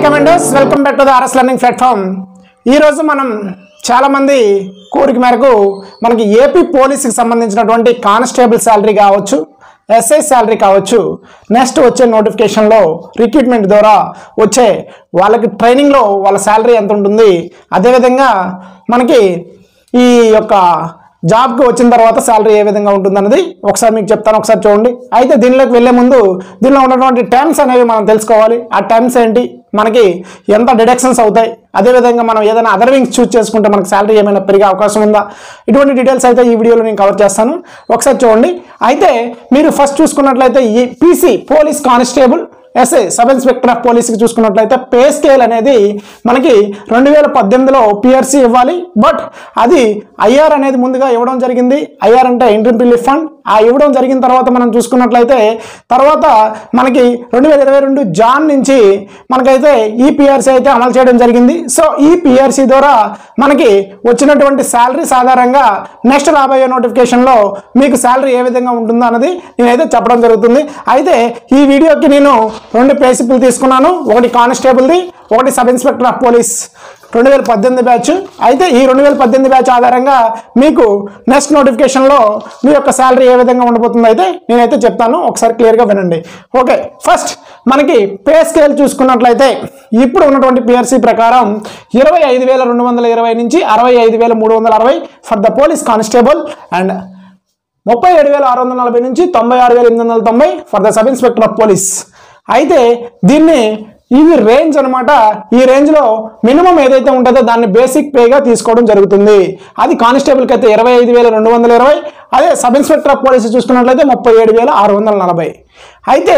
కమెండర్స్ welcome back to the RS learning platform ఈరోజు మనం చాలామంది కోరిక మేరకు మనకి ఏపీ పోలీస్కి సంబంధించినటువంటి కానిస్టేబుల్ శాలరీ కావచ్చు ఎస్ఐ శాలరీ కావచ్చు నెక్స్ట్ వచ్చే నోటిఫికేషన్లో రిక్రూట్మెంట్ ద్వారా వచ్చే వాళ్ళకి ట్రైనింగ్లో వాళ్ళ శాలరీ ఎంత ఉంటుంది అదేవిధంగా మనకి ఈ యొక్క జాబ్కి వచ్చిన తర్వాత శాలరీ ఏ విధంగా ఉంటుందన్నది ఒకసారి మీకు చెప్తాను ఒకసారి చూడండి అయితే దీనిలోకి వెళ్ళే ముందు దీనిలో ఉన్నటువంటి టర్మ్స్ అనేవి మనం తెలుసుకోవాలి ఆ టర్మ్స్ ఏంటి మనకి ఎంత డిడక్షన్స్ అవుతాయి అదేవిధంగా మనం ఏదైనా అదర్ వింగ్స్ చూస్ చేసుకుంటే మనకి శాలరీ ఏమైనా పెరిగే అవకాశం ఉందా ఇటువంటి డీటెయిల్స్ అయితే ఈ వీడియోలో నేను కవర్ చేస్తాను ఒకసారి చూడండి అయితే మీరు ఫస్ట్ చూసుకున్నట్లయితే ఈ PC police constable SI sub inspector of పోలీస్కి చూసుకున్నట్లయితే పే స్కేల్ అనేది మనకి రెండు వేల పద్దెనిమిదిలో పిఆర్సీ ఇవ్వాలి బట్ అది ఐఆర్ అనేది ముందుగా ఇవ్వడం జరిగింది ఐఆర్ అంటే ఇంట్రీమ్ రిలీఫ్ ఫండ్ ఆ ఇవ్వడం జరిగిన తర్వాత మనం చూసుకున్నట్లయితే తర్వాత మనకి రెండు వేల ఇరవై రెండు జాన్ నుంచి మనకైతే ఈ పిఆర్సీ అయితే అమలు చేయడం జరిగింది సో ఈ పిఆర్సీ ద్వారా మనకి వచ్చినటువంటి శాలరీ సాధారణంగా నెక్స్ట్ రాబోయే నోటిఫికేషన్లో మీకు శాలరీ ఏ విధంగా ఉంటుందో అన్నది నేనైతే చెప్పడం జరుగుతుంది అయితే ఈ వీడియోకి నేను రెండు పేసిపులు తీసుకున్నాను ఒకటి కానిస్టేబుల్ది ఒకటి సబ్ ఇన్స్పెక్టర్ ఆఫ్ పోలీస్ రెండు వేల పద్దెనిమిది బ్యాచ్ అయితే ఈ రెండు వేల పద్దెనిమిది బ్యాచ్ ఆధారంగా మీకు నెక్స్ట్ నోటిఫికేషన్లో మీ యొక్క శాలరీ ఏ విధంగా ఉండబోతుందో అయితే నేనైతే చెప్తాను ఒకసారి క్లియర్గా వినండి ఓకే ఫస్ట్ మనకి పే స్కేల్ చూసుకున్నట్లయితే ఇప్పుడు ఉన్నటువంటి పిఆర్సీ ప్రకారం ఇరవై ఐదు వేల రెండు వందల ఇరవై నుంచి అరవై ఐదు వేల మూడు వందల అరవై for the police constable and ముప్పై ఏడు వేల ఆరు వందల నలభై నుంచి తొంభై ఆరు వేల ఎనిమిది వందల తొంభై for the sub inspector of police అయితే దీన్ని ఇది రేంజ్ అనమాట ఈ రేంజ్లో మినిమం ఏదైతే ఉంటుందో దాన్ని బేసిక్ పేగా తీసుకోవడం జరుగుతుంది అది కానిస్టేబుల్కి అయితే ఇరవై ఐదు వేల రెండు వందల ఇరవై అదే సబ్ ఇన్స్పెక్టర్ ఆఫ్ పోలీస్ చూసుకున్నట్లయితే ముప్పై ఏడు వేల ఆరు వందల నలభై అయితే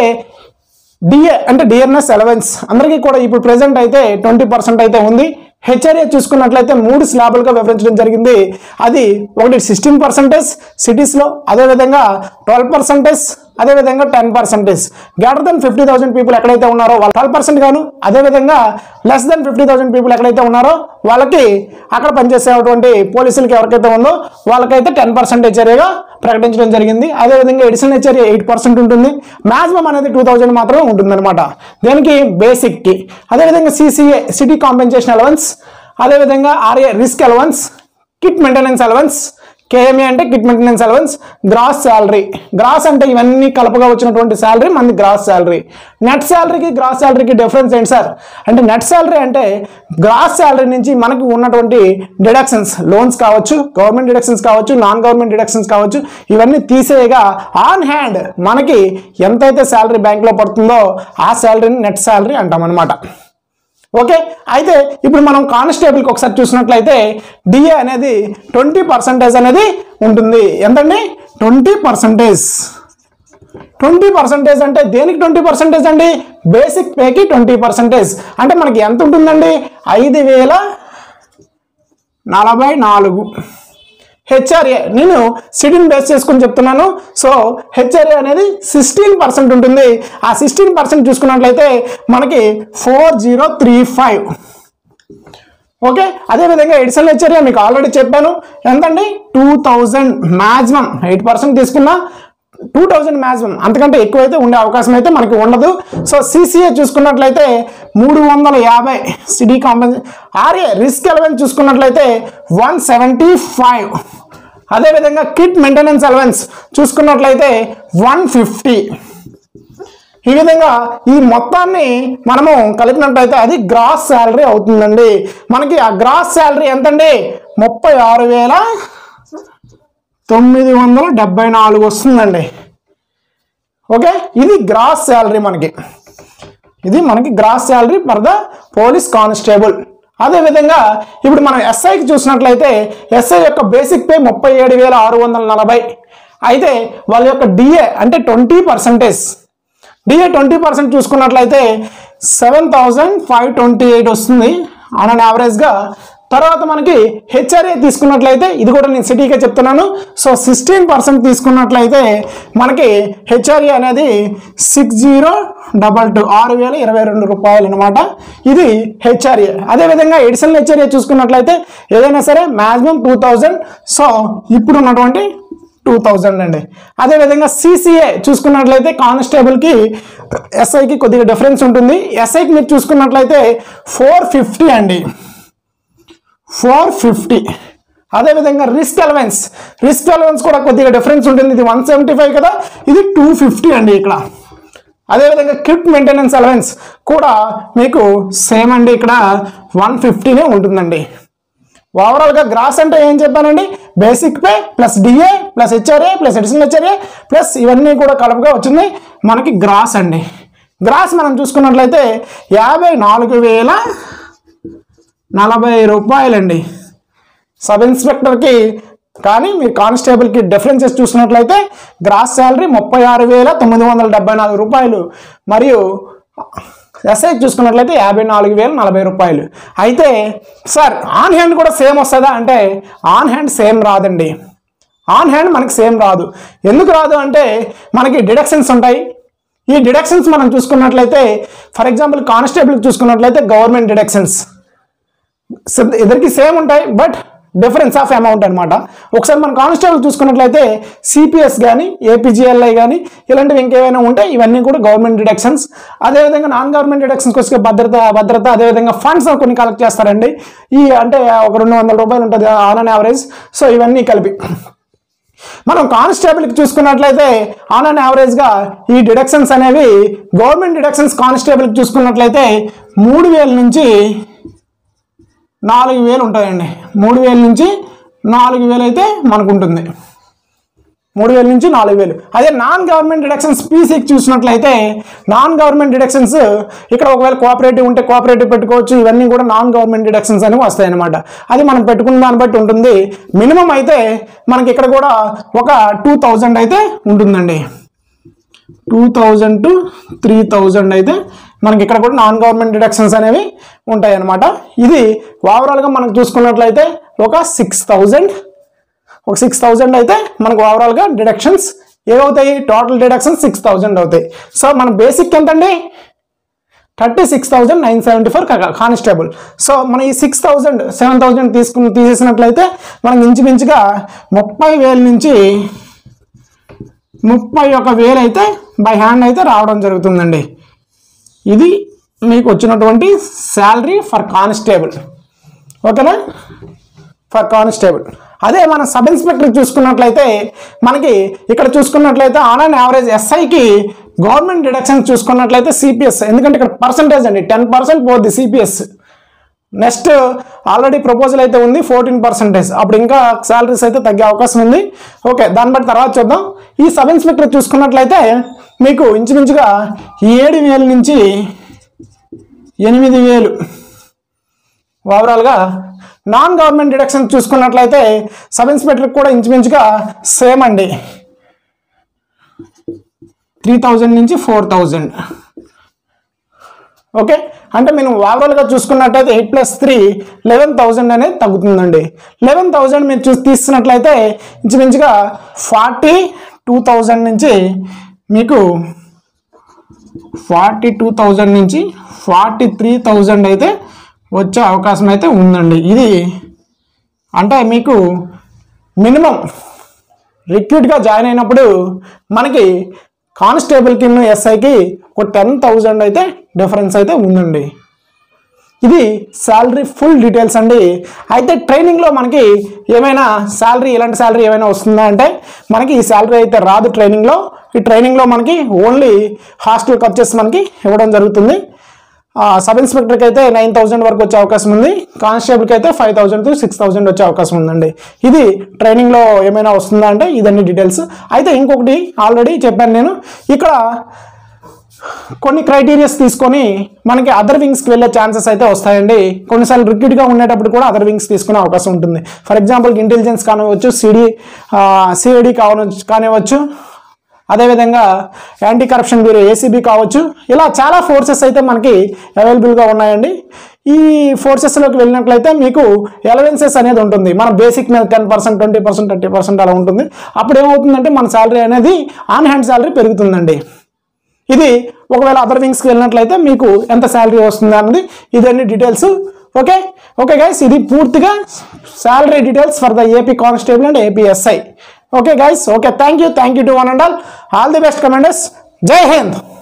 డిఏ అంటే డిఎన్ఎస్ అలవెన్స్ అందరికీ కూడా ఇప్పుడు ప్రెసెంట్ అయితే ట్వంటీ పర్సెంట్ అయితే ఉంది హెచ్ఆర్ఏ చూసుకున్నట్లయితే మూడు స్లాబులుగా వివరించడం జరిగింది అది ఒకటి సిక్స్టీన్ పర్సెంటేజ్ సిటీస్లో అదేవిధంగా ట్వెల్వ్ పర్సెంటేజ్ అదేవిధంగా ten percentage greater than fifty thousand people ఎక్కడైతే ఉన్నారో వాళ్ళు ట్వెల్వ్ పర్సెంట్ గాను అదేవిధంగా less than fifty thousand people ఎక్కడైతే ఉన్నారో వాళ్ళకి అక్కడ పనిచేసేటువంటి పోలీసులకి ఎవరికైతే ఉందో వాళ్ళకైతే టెన్ పర్సెంటేజ్ ఏరియాగా ప్రకటించడం జరిగింది అదేవిధంగా ఎడిషనల్ హెచ్ఆర్ఏ ఎయిట్ పర్సెంట్ ఉంటుంది మాక్సిమం అనేది టూ థౌజండ్ మాత్రమే ఉంటుందన్నమాట దేనికి బేసిక్కి అదేవిధంగా సిసిఏ సిటీ కాంపెన్సేషన్ అలవెన్స్ అదేవిధంగా RA risk allowance kit maintenance allowance KMA అంటే kit maintenance allowance gross salary gross అంటే ఇవన్నీ కలపగా వచ్చినటువంటి శాలరీ మనది గ్రాస్ శాలరీ నెట్ శాలరీకి గ్రాస్ శాలరీకి డిఫరెన్స్ ఏంటి సార్ అంటే నెట్ శాలరీ అంటే గ్రాస్ శాలరీ నుంచి మనకి ఉన్నటువంటి డిడక్షన్స్ లోన్స్ కావచ్చు గవర్నమెంట్ డిడక్షన్స్ కావచ్చు నాన్ గవర్నమెంట్ డిడక్షన్స్ కావచ్చు ఇవన్నీ తీసేయగా ఆన్ హ్యాండ్ మనకి ఎంతైతే శాలరీ బ్యాంక్లో పడుతుందో ఆ శాలరీని నెట్ శాలరీ అంటాం అనమాట ఓకే అయితే ఇప్పుడు మనం కానిస్టేబుల్కి ఒకసారి చూసినట్లయితే డిఏ అనేది ట్వంటీ పర్సెంటేజ్ అనేది ఉంటుంది ఎంతండి ట్వంటీ పర్సెంటేజ్ ట్వంటీ పర్సెంటేజ్ అంటే దేనికి ట్వంటీ పర్సెంటేజ్ అండి బేసిక్ పేకి ట్వంటీ పర్సెంటేజ్ అంటే మనకి ఎంత ఉంటుందండి ఐదు వేల నలభై నాలుగు హెచ్ఆర్ఏ నేను సిటీని బేస్ చేసుకుని చెప్తున్నాను సో హెచ్ఆర్ఏ అనేది సిక్స్టీన్ పర్సెంట్ ఉంటుంది ఆ సిక్స్టీన్ పర్సెంట్ చూసుకున్నట్లయితే మనకి four zero three five okay అదేవిధంగా ఎడిషనల్ హెచ్ఆర్ఏ మీకు ఆల్రెడీ చెప్పాను ఎంతండి two thousand maximum eight percent తీసుకున్నా టూ థౌజండ్ మ్యాక్సిమం అంతకంటే ఎక్కువైతే ఉండే అవకాశం అయితే మనకి ఉండదు సో సిసిఏ చూసుకున్నట్లయితే మూడు వందల యాభై city compensation RA risk allowance చూసుకున్నట్లయితే వన్ సెవెంటీ ఫైవ్ అదేవిధంగా కిట్ మెయింటెనెన్స్ అలవెన్స్ చూసుకున్నట్లయితే వన్ ఫిఫ్టీ ఈ విధంగా ఈ మొత్తాన్ని మనము కలిపినట్లయితే అది గ్రాస్ శాలరీ అవుతుందండి మనకి ఆ గ్రాస్ శాలరీ ఎంతండి ముప్పై ఆరు వేల తొమ్మిది వందల డెబ్బై నాలుగు వస్తుందండి ఓకే ఇది గ్రాస్ శాలరీ మనకి ఇది మనకి gross salary for the police constable అదేవిధంగా ఇప్పుడు మనం ఎస్ఐకి చూసినట్లయితే ఎస్ఐ యొక్క బేసిక్ పే ముప్పై ఏడు వేల ఆరు వందల నలభై అయితే వాళ్ళ యొక్క డిఏ అంటే twenty percentage DA twenty percent చూసుకున్నట్లయితే seven thousand five twenty eight వస్తుంది ఆన్ అండ్ యావరేజ్గా తర్వాత మనకి హెచ్ఆర్ఏ తీసుకున్నట్లయితే ఇది కూడా నేను సిటీకే చెప్తున్నాను సో సిక్స్టీన్ పర్సెంట్ తీసుకున్నట్లయితే మనకి హెచ్ఆర్ఏ అనేది సిక్స్ జీరో డబల్ టూ ఆరు వేల ఇరవై రెండు రూపాయలు అనమాట ఇది హెచ్ఆర్ఏ అదేవిధంగా ఎడిషనల్ హెచ్ఆర్ఏ చూసుకున్నట్లయితే ఏదైనా సరే మ్యాక్సిమం టూ థౌజండ్ సో ఇప్పుడు ఉన్నటువంటి టూ థౌజండ్ అండి అదేవిధంగా సిసిఏ చూసుకున్నట్లయితే కానిస్టేబుల్కి ఎస్ఐకి కొద్దిగా డిఫరెన్స్ ఉంటుంది ఎస్ఐకి మీరు చూసుకున్నట్లయితే ఫోర్ ఫిఫ్టీ అండి ఫోర్ ఫిఫ్టీ అదేవిధంగా రిస్క్ అలవెన్స్ రిస్క్ అలవెన్స్ కూడా కొద్దిగా డిఫరెన్స్ ఉంటుంది ఇది వన్ సెవెంటీ ఫైవ్ కదా ఇది టూ ఫిఫ్టీ అండి ఇక్కడ అదేవిధంగా క్రిప్ మెయింటెనెన్స్ అలవెన్స్ కూడా మీకు సేమ్ అండి ఇక్కడ వన్ ఫిఫ్టీనే ఉంటుందండి ఓవరాల్గా గ్రాస్ అంటే ఏం చెప్పానండి basic pay plus DA plus HRA plus additional HRA plus ఇవన్నీ కూడా కలుపుగా వచ్చింది మనకి గ్రాస్ అండి గ్రాస్ మనం చూసుకున్నట్లయితే యాభై నాలుగు వేల నలభై రూపాయలండి సబ్ ఇన్స్పెక్టర్కి కానీ మీరు కానిస్టేబుల్కి డిఫరెన్సెస్ చూసినట్లయితే గ్రాస్ శాలరీ ముప్పై ఆరు వేల తొమ్మిది వందల డెబ్బై నాలుగు రూపాయలు మరియు ఎస్ఐ చూసుకున్నట్లయితే యాభై నాలుగు వేల నలభై రూపాయలు అయితే సార్ ఆన్ హ్యాండ్ కూడా సేమ్ వస్తుందా అంటే ఆన్ హ్యాండ్ సేమ్ రాదండి ఆన్ హ్యాండ్ మనకి సేమ్ రాదు ఎందుకు రాదు అంటే మనకి డిడక్షన్స్ ఉంటాయి ఈ డిడక్షన్స్ మనం చూసుకున్నట్లయితే ఫర్ ఎగ్జాంపుల్ కానిస్టేబుల్కి చూసుకున్నట్లయితే గవర్నమెంట్ డిడక్షన్స్ ఇద్దరికి సేమ్ ఉంటాయి బట్ డిఫరెన్స్ ఆఫ్ అమౌంట్ అనమాట ఒకసారి మన కానిస్టేబుల్ చూసుకున్నట్లయితే సిపిఎస్ కానీ ఏపీజీఎల్ఐ కానీ ఇలాంటివి ఇంకేమైనా ఉంటే ఇవన్నీ కూడా గవర్నమెంట్ డిడక్షన్స్ అదేవిధంగా నాన్ గవర్నమెంట్ డిడక్షన్స్కి వచ్చే భద్రత భద్రత అదేవిధంగా ఫండ్స్ కొన్ని కలెక్ట్ చేస్తారండి ఈ అంటే ఒక రెండు వందల రూపాయలు ఉంటుంది ఆన్ అన్ యావరేజ్ సో ఇవన్నీ కలిపి మనం కానిస్టేబుల్కి చూసుకున్నట్లయితే ఆన్ అన్ యావరేజ్గా ఈ డిడక్షన్స్ అనేవి గవర్నమెంట్ డిడక్షన్స్ కానిస్టేబుల్కి చూసుకున్నట్లయితే మూడు వేల నుంచి నాలుగు వేలు ఉంటాయండి మూడు వేల నుంచి నాలుగు వేలు అయితే మనకు ఉంటుంది మూడు వేల నుంచి నాలుగు వేలు అదే నాన్ గవర్నమెంట్ డిడక్షన్స్ పీసీకి చూసినట్లయితే నాన్ గవర్నమెంట్ డిడక్షన్స్ ఇక్కడ ఒకవేళ కోఆపరేటివ్ ఉంటే కోఆపరేటివ్ పెట్టుకోవచ్చు ఇవన్నీ కూడా నాన్ గవర్నమెంట్ డిడక్షన్స్ అనేవి వస్తాయి అనమాట అది మనం పెట్టుకున్న దాన్ని బట్టి ఉంటుంది మినిమం అయితే మనకి ఇక్కడ కూడా ఒక టూ థౌజండ్ అయితే ఉంటుందండి two thousand to three thousand అయితే మనకి ఇక్కడ కూడా నాన్ గవర్నమెంట్ డిడక్షన్స్ అనేవి ఉంటాయి అన్నమాట ఇది ఓవరాల్గా మనకు చూసుకున్నట్లయితే ఒక సిక్స్ థౌజండ్ ఒక సిక్స్ థౌజండ్ అయితే మనకు ఓవరాల్గా డిడక్షన్స్ ఏమవుతాయి టోటల్ డిడక్షన్స్ సిక్స్ థౌజండ్ అవుతాయి సో మన బేసిక్ ఎంతండి thirty six thousand nine seventy four constable so మనం ఈ సిక్స్ థౌజండ్ సెవెన్ థౌజండ్ తీసుకుని తీసేసినట్లయితే మనకి ఇంచుమించుగా ముప్పై వేల నుంచి ముప్పై ఒక వేలు అయితే బై హ్యాండ్ అయితే రావడం జరుగుతుందండి ఇది మీకు వచ్చినటువంటి శాలరీ ఫర్ కానిస్టేబుల్ ఓకేనా ఫర్ కానిస్టేబుల్ అదే మన సబ్ ఇన్స్పెక్టర్ చూసుకున్నట్లయితే మనకి ఇక్కడ చూసుకున్నట్లయితే ఆన్ అండ్ యావరేజ్ ఎస్ఐకి గవర్నమెంట్ డిడక్షన్ చూసుకున్నట్లయితే సిపిఎస్ ఎందుకంటే ఇక్కడ పర్సంటేజ్ అండి టెన్ పర్సెంట్ పోద్ది సిపిఎస్ నెక్స్ట్ ఆల్రెడీ ప్రపోజల్ అయితే ఉంది ఫోర్టీన్ పర్సెంటేజ్ అప్పుడు ఇంకా శాలరీస్ అయితే తగ్గే అవకాశం ఉంది ఓకే దాన్ని బట్టి తర్వాత చూద్దాం ఈ సబ్ ఇన్స్పెక్టర్ చూసుకున్నట్లయితే మీకు ఇంచుమించుగా ఏడు వేల నుంచి ఎనిమిది వేలు ఓవరాల్గా నాన్ గవర్నమెంట్ డిడక్షన్ చూసుకున్నట్లయితే సబ్ ఇన్స్పెక్టర్కి కూడా ఇంచుమించుగా సేమ్ అండి త్రీ థౌజండ్ నుంచి ఫోర్ థౌజండ్ ఓకే అంటే మేము ఓవరాల్గా చూసుకున్నట్లయితే eight plus three eleven thousand అనేది తగ్గుతుందండి లెవెన్ థౌజండ్ మీరు చూసి తీస్తున్నట్లయితే ఇంచుమించుగా ఫార్టీ టూ థౌజండ్ నుంచి మీకు ఫార్టీ టూ థౌజండ్ నుంచి ఫార్టీ త్రీ థౌజండ్ అయితే వచ్చే అవకాశం అయితే ఉందండి ఇది అంటే మీకు మినిమం రిక్రూట్గా జాయిన్ అయినప్పుడు మనకి కానిస్టేబుల్కి ఎస్ఐకి ఒక టెన్ థౌజండ్ అయితే డిఫరెన్స్ అయితే ఉందండి ఇది శాలరీ ఫుల్ డీటెయిల్స్ అండి అయితే ట్రైనింగ్లో మనకి ఏమైనా శాలరీ ఇలాంటి శాలరీ ఏమైనా వస్తుందా అంటే మనకి ఈ శాలరీ అయితే రాదు ట్రైనింగ్లో ఈ ట్రైనింగ్లో మనకి ఓన్లీ హాస్టల్ ఖర్చెస్ మనకి ఇవ్వడం జరుగుతుంది సబ్ ఇన్స్పెక్టర్కి అయితే నైన్ థౌసండ్ వరకు వచ్చే అవకాశం ఉంది కానిస్టేబుల్కి అయితే five thousand to six thousand వచ్చే అవకాశం ఉందండి ఇది ట్రైనింగ్లో ఏమైనా వస్తుందా అంటే ఇదన్నీ డీటెయిల్స్ అయితే ఇంకొకటి ఆల్రెడీ చెప్పాను నేను ఇక్కడ కొన్ని క్రైటీరియాస్ తీసుకొని మనకి అదర్ వింగ్స్కి వెళ్ళే ఛాన్సెస్ అయితే వస్తాయండి కొన్నిసార్లు రిక్రూట్గా ఉండేటప్పుడు కూడా అదర్ వింగ్స్ తీసుకునే అవకాశం ఉంటుంది ఫర్ ఎగ్జాంపుల్ ఇంటెలిజెన్స్ కానివ్వచ్చు సిడి సిఐడి కావచ్చు కానివ్వచ్చు అదేవిధంగా యాంటీ కరప్షన్ బ్యూరో ఏసీబీ కావచ్చు ఇలా చాలా ఫోర్సెస్ అయితే మనకి అవైలబుల్గా ఉన్నాయండి ఈ ఫోర్సెస్లోకి వెళ్ళినట్లయితే మీకు ఎలవెన్సెస్ అనేది ఉంటుంది మన బేసిక్ మీద ten percent twenty percent thirty percent అలా ఉంటుంది అప్పుడు ఏమవుతుందంటే మన శాలరీ అనేది ఆన్ హ్యాండ్ శాలరీ పెరుగుతుందండి ఇది ఒకవేళ అదర్ వింగ్స్కి వెళ్ళినట్లయితే మీకు ఎంత శాలరీ వస్తుంది అన్నది ఇదన్నీ డీటెయిల్స్ ఓకే ఓకే గైస్ ఇది పూర్తిగా salary details for the AP constable and AP SI okay guys okay thank you thank you to one and all all the best commanders జై హింద్